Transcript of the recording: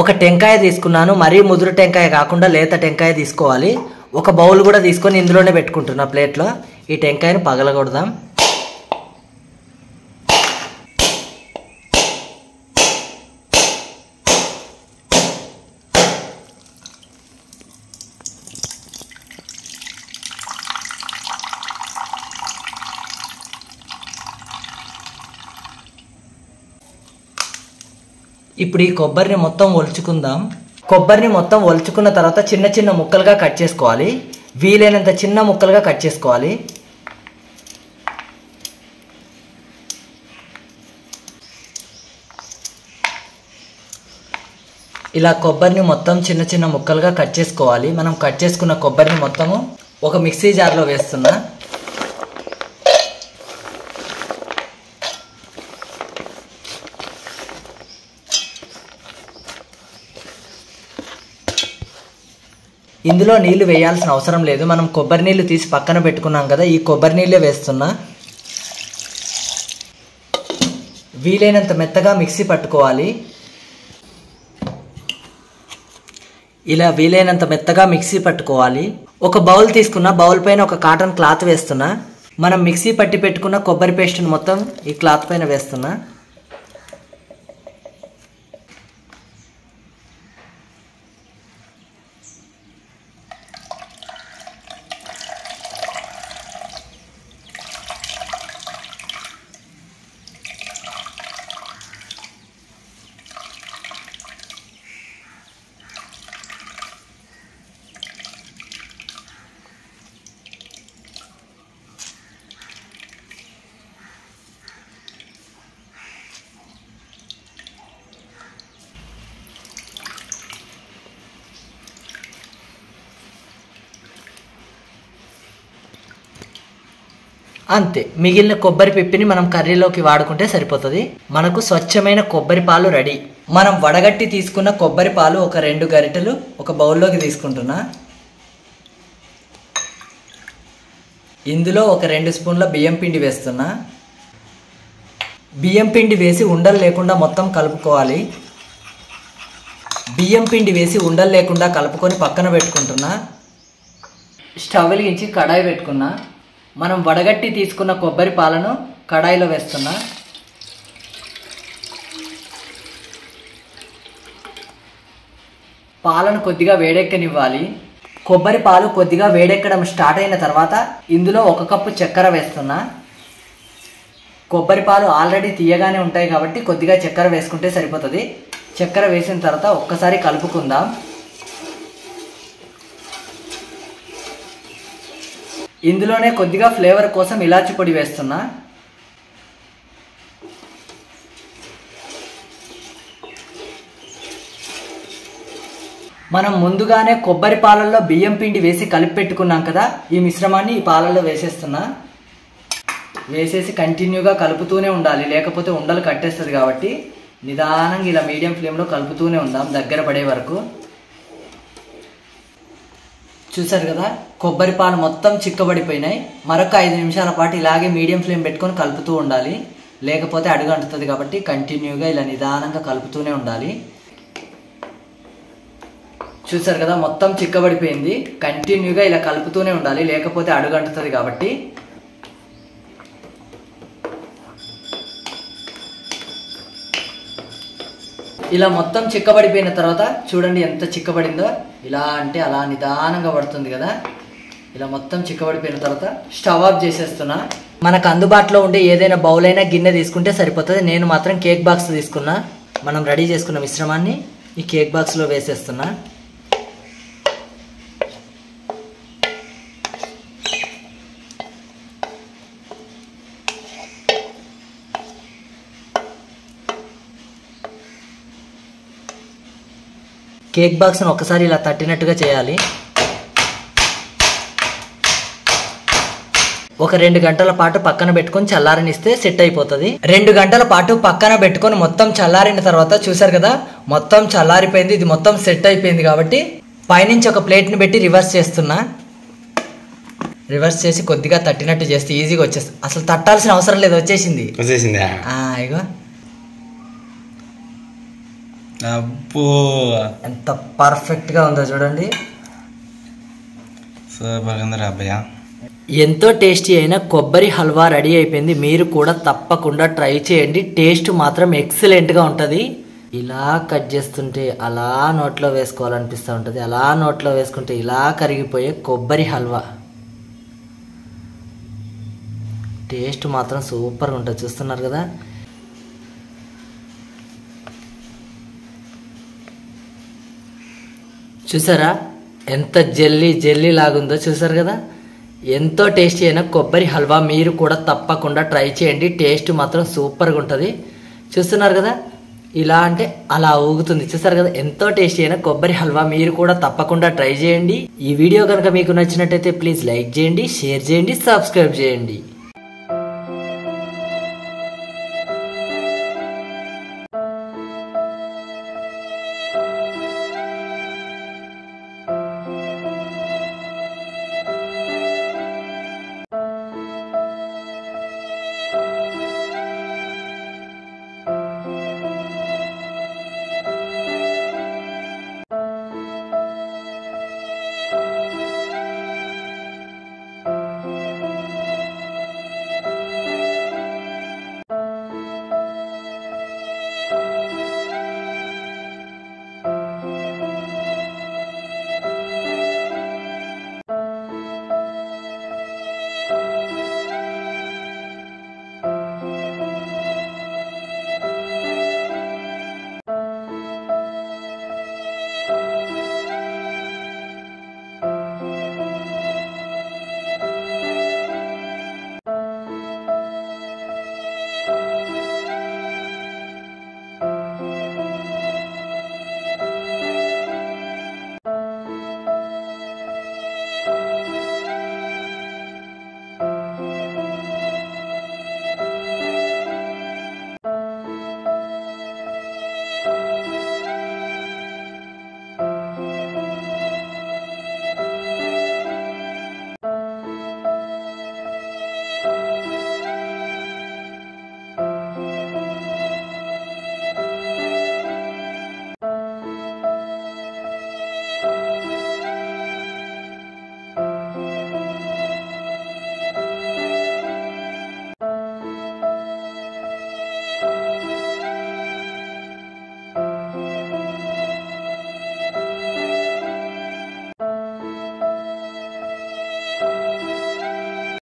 ఒక టెంకాయ తీసుకున్నాను మరీ ముదురు టెంకాయ కాకుండా లేత టెంకాయ తీసుకోవాలి ఒక బౌల్ కూడా తీసుకొని ఇందులోనే పెట్టుకుంటున్నా ప్లేట్లో ఈ టెంకాయను పగలగొడదాం ఇప్పుడు ఈ కొబ్బరిని మొత్తం ఒలుచుకుందాం కొబ్బరిని మొత్తం ఒలుచుకున్న తర్వాత చిన్న చిన్న ముక్కలుగా కట్ చేసుకోవాలి వీలైనంత చిన్న ముక్కలుగా కట్ చేసుకోవాలి ఇలా కొబ్బరిని మొత్తం చిన్న చిన్న ముక్కలుగా కట్ చేసుకోవాలి మనం కట్ చేసుకున్న కొబ్బరిని మొత్తము ఒక మిక్సీ జార్లో వేస్తున్నా ఇందులో నీళ్లు వేయాల్సిన అవసరం లేదు మనం కొబ్బరి నీళ్లు తీసి పక్కన పెట్టుకున్నాం కదా ఈ కొబ్బరి నీళ్ళే వేస్తున్నా వీలైనంత మెత్తగా మిక్సీ పట్టుకోవాలి ఇలా వీలైనంత మెత్తగా మిక్సీ పట్టుకోవాలి ఒక బౌల్ తీసుకున్న బౌల్ పైన ఒక కాటన్ క్లాత్ వేస్తున్నా మనం మిక్సీ పట్టి పెట్టుకున్న కొబ్బరి పేస్ట్ని మొత్తం ఈ క్లాత్ పైన వేస్తున్నా అంతే మిగిలిన కొబ్బరి పిప్పిని మనం కర్రీలోకి వాడుకుంటే సరిపోతుంది మనకు స్వచ్ఛమైన కొబ్బరి పాలు రెడీ మనం వడగట్టి తీసుకున్న కొబ్బరి పాలు ఒక రెండు గరిటెలు ఒక బౌల్లోకి తీసుకుంటున్నా ఇందులో ఒక రెండు స్పూన్ల బియ్యం పిండి వేస్తున్నా బియ్యం పిండి వేసి ఉండలు లేకుండా మొత్తం కలుపుకోవాలి బియ్యం పిండి వేసి ఉండలు లేకుండా కలుపుకొని పక్కన పెట్టుకుంటున్నా స్టవ్ వెలిగించి కడాయి పెట్టుకున్నా మనం వడగట్టి తీసుకున్న కొబ్బరి పాలను కడాయిలో వేస్తున్నా పాలను కొద్దిగా వేడెక్కనివ్వాలి కొబ్బరి పాలు కొద్దిగా వేడెక్కడం స్టార్ట్ అయిన తర్వాత ఇందులో ఒక కప్పు చక్కెర వేస్తున్నా కొబ్బరి పాలు ఆల్రెడీ తీయగానే ఉంటాయి కాబట్టి కొద్దిగా చక్కెర వేసుకుంటే సరిపోతుంది చక్కెర వేసిన తర్వాత ఒక్కసారి కలుపుకుందాం ఇందులోనే కొద్దిగా ఫ్లేవర్ కోసం ఇలాచి పొడి వేస్తున్నా మనం ముందుగానే కొబ్బరి పాలల్లో బియ్యం పిండి వేసి కలిపి పెట్టుకున్నాం కదా ఈ మిశ్రమాన్ని ఈ పాలల్లో వేసేస్తున్నా వేసేసి కంటిన్యూగా కలుపుతూనే ఉండాలి లేకపోతే ఉండలు కట్టేస్తుంది కాబట్టి నిదానంగా ఇలా మీడియం ఫ్లేమ్లో కలుపుతూనే ఉందాం దగ్గర పడే వరకు చూసారు కదా కొబ్బరి పాలు మొత్తం చిక్కబడిపోయినాయి మరొక ఐదు నిమిషాల పాటు ఇలాగే మీడియం ఫ్లేమ్ పెట్టుకొని కలుపుతూ ఉండాలి లేకపోతే అడుగు అంటుతుంది కాబట్టి కంటిన్యూగా ఇలా నిదానంగా కలుపుతూనే ఉండాలి చూసారు కదా మొత్తం చిక్కబడిపోయింది కంటిన్యూగా ఇలా కలుపుతూనే ఉండాలి లేకపోతే అడుగు అంటుతుంది కాబట్టి ఇలా మొత్తం చిక్కబడిపోయిన తర్వాత చూడండి ఎంత చిక్కబడిందో ఇలా అంటే అలా నిదానంగా పడుతుంది కదా ఇలా మొత్తం చిక్కబడిపోయిన తర్వాత స్టవ్ ఆఫ్ చేసేస్తున్నా మనకు అందుబాటులో ఉండే ఏదైనా బౌల్ అయినా గిన్నె తీసుకుంటే సరిపోతుంది నేను మాత్రం కేక్ బాక్స్ తీసుకున్నా మనం రెడీ చేసుకున్న మిశ్రమాన్ని ఈ కేక్ బాక్స్లో వేసేస్తున్నా కేక్ బాక్స్ను ఒకసారి ఇలా తట్టినట్టుగా చేయాలి ఒక రెండు గంటల పాటు పక్కన పెట్టుకొని చల్లారనిస్తే సెట్ అయిపోతుంది రెండు గంటల పాటు పక్కన పెట్టుకొని మొత్తం చల్లారిన తర్వాత చూసారు కదా మొత్తం చల్లారిపోయింది ఇది మొత్తం సెట్ అయిపోయింది కాబట్టి పైనుంచి ఒక ప్లేట్ని పెట్టి రివర్స్ చేస్తున్నా రివర్స్ చేసి కొద్దిగా తట్టినట్టు చేస్తే ఈజీగా వచ్చేస్తుంది అసలు తట్టాల్సిన అవసరం లేదు వచ్చేసింది వచ్చేసిందా ఆ, ఇగో అబ్బో ఎంత పర్ఫెక్ట్గా ఉందో చూడండి సూపర్ ఉందిరా అబ్బయ్య ఎంతో టేస్టీ అయిన కొబ్బరి హల్వా రెడీ అయిపోయింది మీరు కూడా తప్పకుండా ట్రై చేయండి టేస్ట్ మాత్రం ఎక్సలెంట్గా ఉంటుంది ఇలా కట్ చేస్తుంటే అలా నోట్లో వేసుకోవాలనిపిస్తూ ఉంటుంది అలా నోట్లో వేసుకుంటే ఇలా కరిగిపోయే కొబ్బరి హల్వా టేస్ట్ మాత్రం సూపర్గా ఉంటుంది చూస్తున్నారు కదా చూసారా ఎంత జెల్లీ జెల్లీ లాగుందో చూసారు కదా ఎంతో టేస్టీ అయిన కొబ్బరి హల్వా మీరు కూడా తప్పకుండా ట్రై చేయండి టేస్ట్ మాత్రం సూపర్గా ఉంటుంది చూస్తున్నారు కదా ఇలా అంటే అలా ఊగుతుంది చూసారు కదా ఎంతో టేస్టీ అయిన కొబ్బరి హల్వా మీరు కూడా తప్పకుండా ట్రై చేయండి ఈ వీడియో కనుక మీకు నచ్చినట్టయితే ప్లీజ్ లైక్ చేయండి షేర్ చేయండి సబ్స్క్రైబ్ చేయండి